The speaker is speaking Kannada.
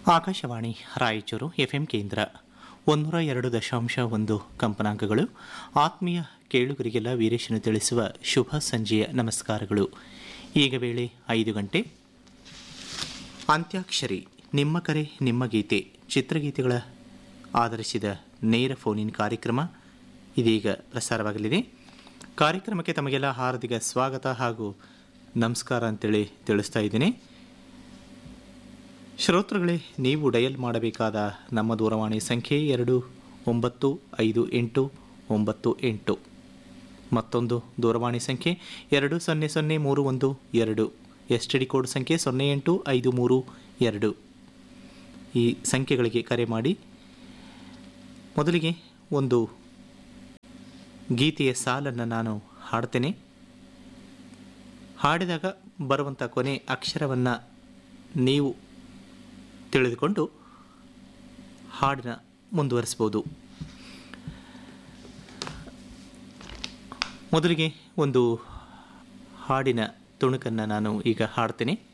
ಆಕಾಶವಾಣಿ ರಾಯಚೂರು ಎಫ್ಎಂ ಕೇಂದ್ರ ಒಂದೂರ ಎರಡು ದಶಾಂಶ ಒಂದು ಕಂಪನಾಂಕಗಳು ಆತ್ಮೀಯ ಕೇಳುಗರಿಗೆಲ್ಲ ವೀರೇಶನು ತಿಳಿಸುವ ಶುಭ ಸಂಜೆಯ ನಮಸ್ಕಾರಗಳು ಈಗ ವೇಳೆ ಐದು ಗಂಟೆ ಅಂತ್ಯಾಕ್ಷರಿ ನಿಮ್ಮ ಕರೆ ನಿಮ್ಮ ಗೀತೆ ಚಿತ್ರಗೀತೆಗಳ ಆಧರಿಸಿದ ನೇರ ಫೋನಿನ್ ಕಾರ್ಯಕ್ರಮ ಇದೀಗ ಪ್ರಸಾರವಾಗಲಿದೆ ಕಾರ್ಯಕ್ರಮಕ್ಕೆ ತಮಗೆಲ್ಲ ಹಾರ್ದಿಕ ಸ್ವಾಗತ ಹಾಗೂ ನಮಸ್ಕಾರ ಅಂತೇಳಿ ತಿಳಿಸ್ತಾ ಇದ್ದೀನಿ ಶ್ರೋತೃಗಳೇ ನೀವು ಡಯಲ್ ಮಾಡಬೇಕಾದ ನಮ್ಮ ದೂರವಾಣಿ ಸಂಖ್ಯೆ ಎರಡು ಒಂಬತ್ತು ಐದು ಎಂಟು ಒಂಬತ್ತು ಎಂಟು ಮತ್ತೊಂದು ದೂರವಾಣಿ ಸಂಖ್ಯೆ ಎರಡು ಸೊನ್ನೆ ಸೊನ್ನೆ ಮೂರು ಒಂದು ಎರಡು ಎಸ್ ಟಿ ಡಿ ಕೋಡ್ ಸಂಖ್ಯೆ ಸೊನ್ನೆ ಎಂಟು ಐದು ಮೂರು ಎರಡು ಈ ಸಂಖ್ಯೆಗಳಿಗೆ ಕರೆ ಮಾಡಿ ಮೊದಲಿಗೆ ಒಂದು ಗೀತೆಯ ಸಾಲನ್ನು ನಾನು ಹಾಡ್ತೇನೆ ಹಾಡಿದಾಗ ಬರುವಂಥ ಕೊನೆ ಅಕ್ಷರವನ್ನು ನೀವು ತಿಳಿದುಕೊಂಡು ಹಾಡಿನ ಮುಂದುವರಿಸ್ಬೋದು ಮೊದಲಿಗೆ ಒಂದು ಹಾಡಿನ ತುಣುಕನ್ನು ನಾನು ಈಗ ಹಾಡ್ತೇನೆ